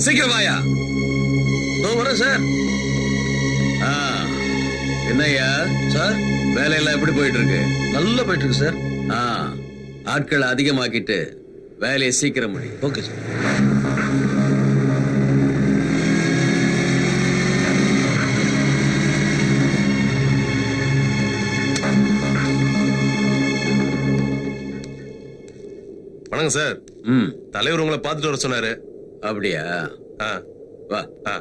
சீக்கிரம் வாயா வரேன் சார் என்னய்யா சார் வேலையெல்லாம் எப்படி போயிட்டு இருக்கு நல்லா போயிட்டு இருக்கு சார் ஆ ஆட்களை அதிகமாக்கிட்டு வேலையை சீக்கிரம் முடியும் ஓகே சார் வணக்கம் சார் ம் தலைவர் உங்களை பார்த்துட்டு வர சொன்னாரு அப்படியா ஆ வா ஆ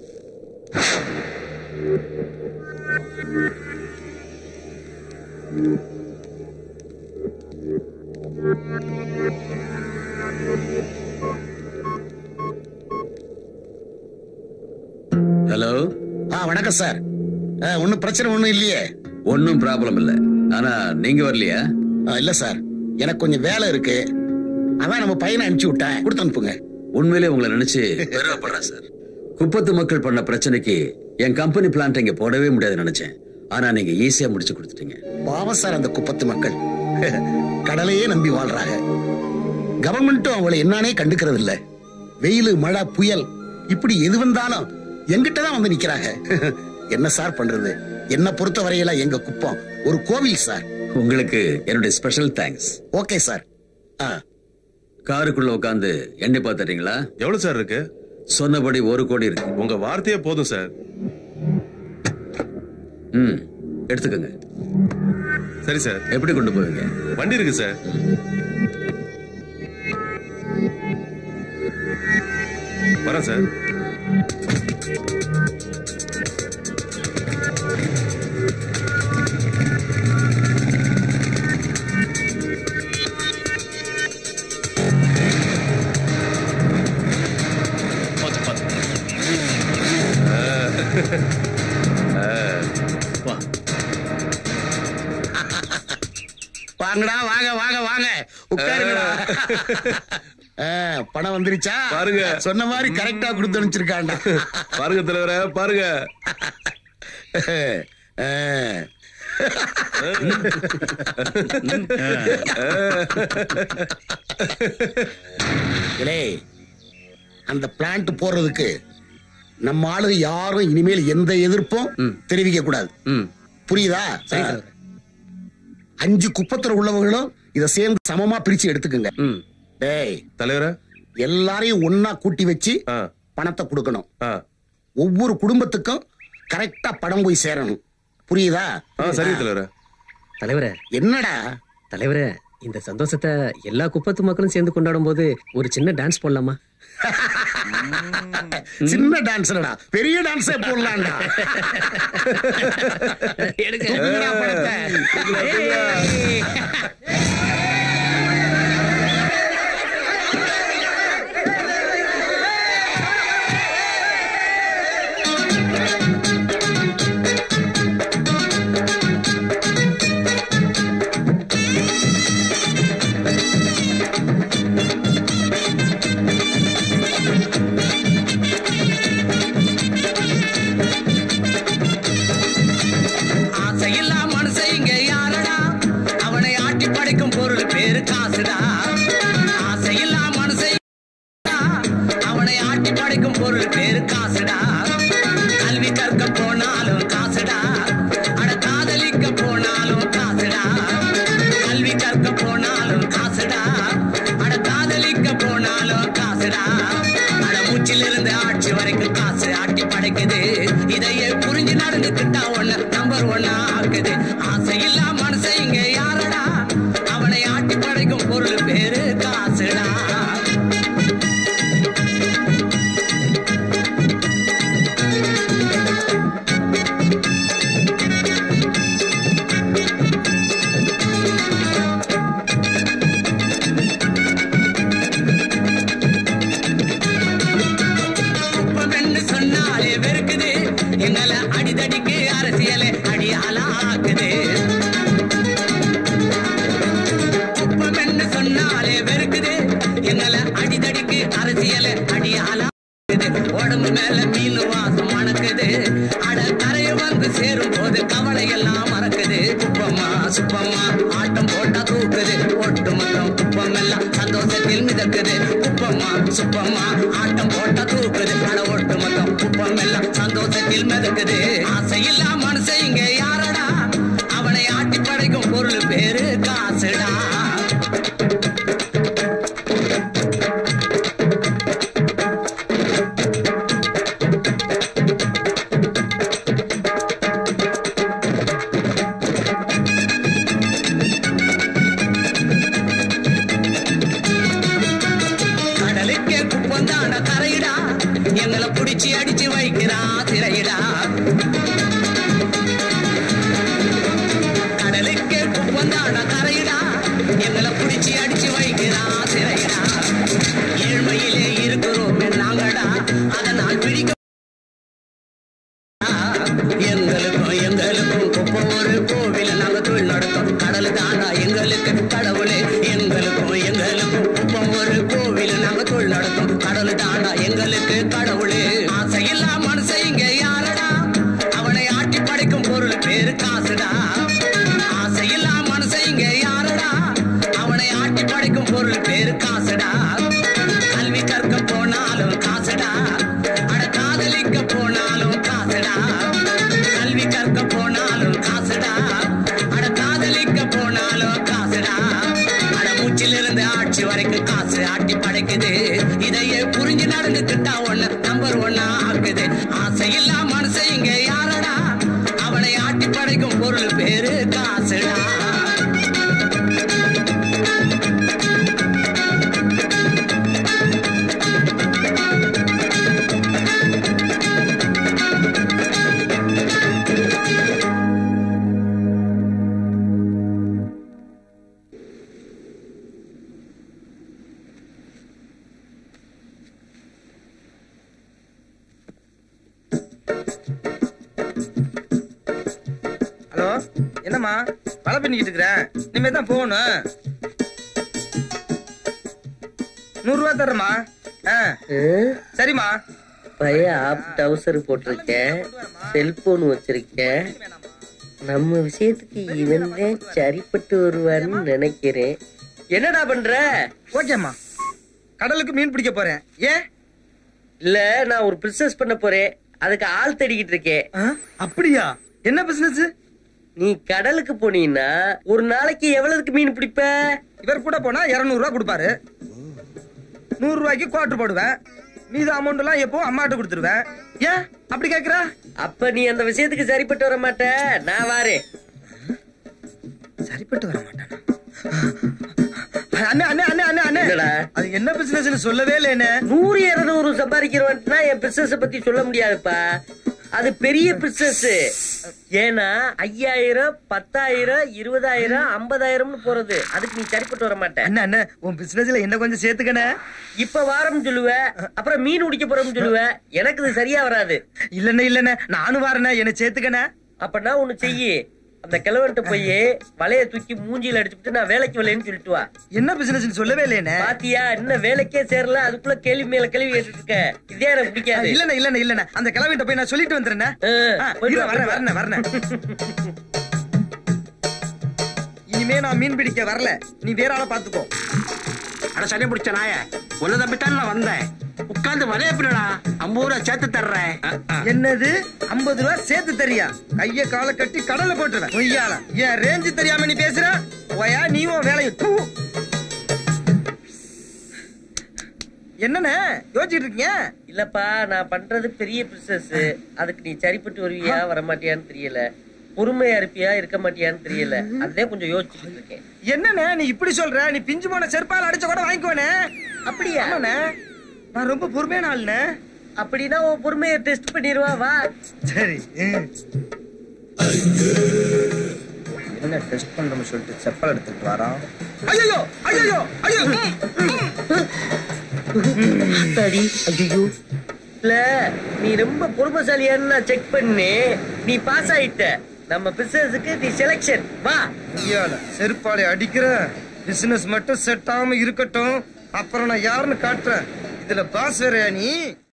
ஹலோ ஆ வணக்கம் சார் ஒன்னும் பிரச்சனை ஒண்ணும் இல்லையே ஒன்னும் ப்ராப்ளம் இல்ல ஆனா நீங்க வரலையா ஆ, இல்ல சார் எனக்கு கொஞ்சம் வேலை இருக்கு அதான் நம்ம பையனை அனுப்பிச்சு விட்டேன் கொடுத்து அனுப்புங்க உண்மையிலே உங்களை நினைச்சு பெருமைப்படுறேன் சார் குப்பத்து மக்கள் பண்ண பிரச்சனைக்கு என் கம்பெனி பிளான்ட் இங்க போடவே முடியாது நினைச்சேன் ஆனா நீங்க ஈஸியா முடிச்சு கொடுத்துட்டீங்க பாவம் சார் அந்த குப்பத்து மக்கள் கடலையே நம்பி வாழ்றாங்க கவர்மெண்ட்டும் அவளை என்னன்னே கண்டுக்கிறது இல்ல வெயில் மழை புயல் இப்படி எது வந்தாலும் எங்கிட்ட தான் வந்து நிக்கிறாங்க என்ன சார் பண்றது என்ன பொறுத்த வரையில எங்க குப்பம் ஒரு கோவில் சார் உங்களுக்கு என்னுடைய ஸ்பெஷல் தேங்க்ஸ் ஓகே சார் ஆ காருக்குள்ள உட்காந்து எண்ணி பாத்துறீங்களா எவ்வளவு சார் இருக்கு சொன்னபடி ஒரு கோடி இருக்கு உங்க வார்த்தையே போதும் சார் ம் எடுத்துக்கோங்க சரி சார் எப்படி கொண்டு போவீங்க வண்டி இருக்கு சார் வரேன் சார் வாங்கடா வாங்க வாங்க வாங்க உட்காருங்கடா ஆ, பணம் வந்துருச்சா பாருங்க. சொன்ன மாதிரி கரெக்டா கொடுத்து அனுப்பிச்சிருக்காண்டா பாருங்க தலைவரே பாருங்க ஆ. இலே, அந்த பிளான்ட் போடுறதுக்கு நம்ம ஆளுங்க யாரும் இனிமேல் எந்த எதிர்ப்பும் தெரிவிக்க கூடாது ம் புரியுதா அஞ்சு குப்பத்துல உள்ளவங்களும் இத சேர்ந்து சமமா பிரிச்சு எடுத்துக்கங்க ம் டேய் தலைவரே எல்லாரையும் ஒன்னா கூட்டி வச்சு ஆ பணத்தை கொடுக்கணும் ஆ ஒவ்வொரு குடும்பத்துக்கும் கரெக்டா பணம் போய் சேரணும் புரியுதா ஆ சரி தலைவரே தலைவரே என்னடா தலைவரே இந்த சந்தோஷத்தை எல்லா குப்பத்து மக்களும் சேர்ந்து கொண்டாடும் போது ஒரு சின்ன டான்ஸ் போடலாமா சின்ன டான்ஸ்லடா பெரிய டான்ஸே போடலாம்டா தூக்குங்கடா பணத்தை. ஏய். ஆசையில்லா மனுஷன் இங்க யாரடா அவனை ஆட்டி படைக்கும் பொருள் பேரு காசுடா ஆசையில்லா மனுஷன் அவனை ஆட்டி படைக்கும் பொருள் பேரு காசுடா கல்வி கற்க போனாலும் காசுடா அட காதலிக்க போனாலும் காசுடா கல்வி கற்க போனாலும் காசுடா அட காதலிக்க போனாலும் காசுடா அட மூச்சிலிருந்து ஆட்சி வரைக்கும் காசு ஆட்டி படைக்குது இதையே புரிஞ்சு நடந்துக்கிட்டா ஒண்ணு நம்பர் ஒன்னா ஆக்குது ஆசையில்லா மனுஷன் இங்க யாரடா அவனை ஆட்டி படைக்கும் பொருள் பேரு காசுடா குப்பமென்னு சொன்னாலே வெறுக்குது எங்களை அடிதடிக்கு அரசியலை அடியாலா ஆக்குது குப்பமென்னு சொன்னாலே வெறுக்குது எங்களை அடிதடிக்கு அரசியலை அடியாலா ஆக்குது. உடம்பு மேல மீன் வாசம் மணக்குது அட கரையை வந்து சேரும் போது கவலை எல்லாம் மறக்குது குப்பம்மா சுப்பம்மா ஆட்டம் போட்டா தூக்குது ஒட்டு மொத்தம் குப்பம் எல்லாம் சந்தோஷத்தில் மிதக்குது குப்பம்மா சுப்பம்மா ஆட்டம் போட்டா தூக்குது ஆசையில் மிதக்குது ஆசையில்லா மனுஷன் இங்க யாரடா அவனை ஆட்டி படைக்கும் பொருள் பேரு காசுடா கடலுக்கே குப்பந்தாண்ட கரையிடா எங்களை புடிச்சு அடிச்சு வைக்கிறா திரையிடா கடலுக்கே குப்பந்தாண்ட கரையிடா எங்களை புடிச்சு அடிச்சு வைக்கிறா திரையிடா ஏழ்மையிலே இருக்கிறோம் நாங்கடா அதனால் பிடிக்க எங்களுக்கும் எங்களுக்கும் குப்பம் ஒரு கோவில நாங்க தொழில் நடத்தோம் கடல் தாண்டா எங்களுக்கு கடவுளே எங்களுக்கும் எங்களுக்கும் குப்பம் ஒரு கோவில நாங்க தொழில் நடத்தோம் கடல் தாண்டா எங்களுக்கு கடவுளே ஆசையில்லா மனுஷன் இங்க யாரடா அவனை ஆட்டி படைக்கும் பொருள் பேரு காசுடா ஆசையில்லா மனுஷன் இங்க யாரடா அவனை ஆட்டி படைக்கும் பொருள் பேரு காசுடா கல்வி கற்க போனாலும் காசுடா அட காதலிக்க போனாலும் காசுடா கல்வி கற்க போனாலும் காசுடா அட காதலிக்க போனாலும் காசுடா அட மூச்சிலிருந்து ஆட்சி வரைக்கும் காசு ஆட்டி படைக்குது இதையே புரிஞ்சு நடந்துக்கிட்டா ஒண்ணு நம்பர் ஒன்னா ஆக்குது ஆசையில்லா மனுஷன் இங்க யாரடா அவனை ஆட்டி படைக்கும் பொருள் பேரு காசுடா ஹலோ என்னம்மா மழை பண்ணிக்கிட்டு இருக்கிறேன் இனிமே தான் போகணும் நூறு ரூபா தர்றேம்மா ஆ சரிம்மா பையன் ஆப் டவுசர் போட்டிருக்கேன் செல்போன் வச்சிருக்கேன் நம்ம விஷயத்துக்கு இவன் தான் சரிப்பட்டு வருவான்னு நினைக்கிறேன் என்னடா பண்ற ஓகேம்மா கடலுக்கு மீன் பிடிக்க போறேன் ஏன் இல்ல நான் ஒரு பிசினஸ் பண்ண போறேன் அதுக்கு ஆள் தேடிக்கிட்டு இருக்கேன் ஆ, அப்படியா என்ன பிசினஸ் நீ கடலுக்கு போனீன்னா ஒரு நாளைக்கு எவ்வளவுக்கு மீன் பிடிப்ப இவர் கூட போனா 200 ரூபா கொடுப்பாரு நூறு ரூபாய்க்கு குவார்டர் போடுவேன் மீது அமௌண்ட் எல்லாம் எப்போ அம்மாட்ட கொடுத்துருவேன் ஏன் அப்படி கேக்குற அப்ப நீ அந்த விஷயத்துக்கு சரிப்பட்டு வர மாட்ட நான் வாரேன் சரிப்பட்டு வர மாட்டானா அண்ணே அண்ணே அண்ணே அண்ணே அண்ணே என்னடா? அது என்ன பிசினஸ்னு சொல்லவே இல்லை என்ன நூறு இருநூறு சம்பாதிக்கிறவன்ட்டுனா என் பிசினஸ் பத்தி சொல்ல முடியாதுப்பா அது பெரிய பிசினஸ் ஏன்னா ஐயாயிரம் பத்தாயிரம் இருபதாயிரம் ஐம்பதாயிரம்னு போறது அதுக்கு நீ சரிப்பட்டு வர மாட்ட அண்ணா அண்ணே உன் பிசினஸ்ல என்ன கொஞ்சம் சேர்த்துக்கண்ணே இப்ப வாரம் சொல்லுவ அப்புறம் மீன் உடிக்க போறோம்னு சொல்லுவ எனக்கு இது சரியா வராது இல்லண்ணே இல்லண்ணே நானும் வரேண்ணே என்ன சேர்த்துக்கண்ணே அப்பனா ஒண்ணு செய்யி அந்த கிழவன்ட்ட போய் வலைய தூக்கி மூஞ்சில அடிச்சுட்டு நான் வேலைக்கு வரலைன்னு சொல்லிட்டு வா என்ன பிசினஸ் சொல்லவே இல்லையண்ணே பாத்தியா இன்னும் வேலைக்கே சேரல அதுக்குள்ள கேள்வி மேல கேள்வி கேட்டுட்டு இருக்க இதே எனக்கு பிடிக்காது இல்லண்ணே இல்லண்ணே இல்லண்ணே அந்த கிளவிட்ட போய் நான் சொல்லிட்டு வந்துடுறேண்ணே ஆ, ஆ, போயிட்டு இரு, வா, வரேன் போயிட்டு வா. வரேன் வரேன் இனிமே நான் மீன் பிடிக்க வரல நீ வேற ஆளை பாத்துக்கோ அட சனி பிடிச்ச நாய உன்னை தம்பித்தான் நான் வந்தேன் உட்கார்ந்து வரைய பின்னடா ஐம்பது ரூபா சேர்த்து தர்றேன் என்னது ஐம்பது ரூபா சேர்த்து தரியா கைய காலை கட்டி கடல்ல போட்டுருவேன் பொய்யால ஏன் ரேஞ்சு தெரியாம நீ பேசுற ஒயா நீ உன் வேலையை தூ என்னண்ணே யோசிச்சுட்டு இருக்கீங்க இல்லப்பா நான் பண்றது பெரிய பிசினஸ் அதுக்கு நீ சரிப்பட்டு வருவியா வர மாட்டியான்னு தெரியல பொறுமையா இருப்பியா இருக்க மாட்டியான்னு தெரியல அதே கொஞ்சம் யோசிச்சுட்டு இருக்கேன் என்னண்ணே நீ இப்படி சொல்ற நீ பிஞ்சு போன செருப்பால் அடிச்ச கூட வாங்கிக்கோனே அப்படியா ஆமாண்ணே நான் ரொம்ப பொறுமையான ஆளுண்ணே அப்படின்னா உன் பொறுமையை டெஸ்ட் பண்ணிடுவா வா சரி என்ன டெஸ்ட் பண்றோம்னு சொல்லிட்டு செப்பல் எடுத்துட்டு வரான் ஐயோ ஐயோ ஐயோ அத்தாடி ஐயோ இல்ல நீ ரொம்ப பொறுமைசாலியான்னு நான் செக் பண்ணி நீ பாஸ் ஆயிட்ட நம்ம பிசினஸுக்கு நீ செலக்ஷன் வா ஐயால செருப்பாலை அடிக்கிற பிசினஸ் மட்டும் செட் ஆகாம இருக்கட்டும் அப்புறம் நான் யாருன்னு காட்டுறேன் இதுல பாஸ் வேறையா நீ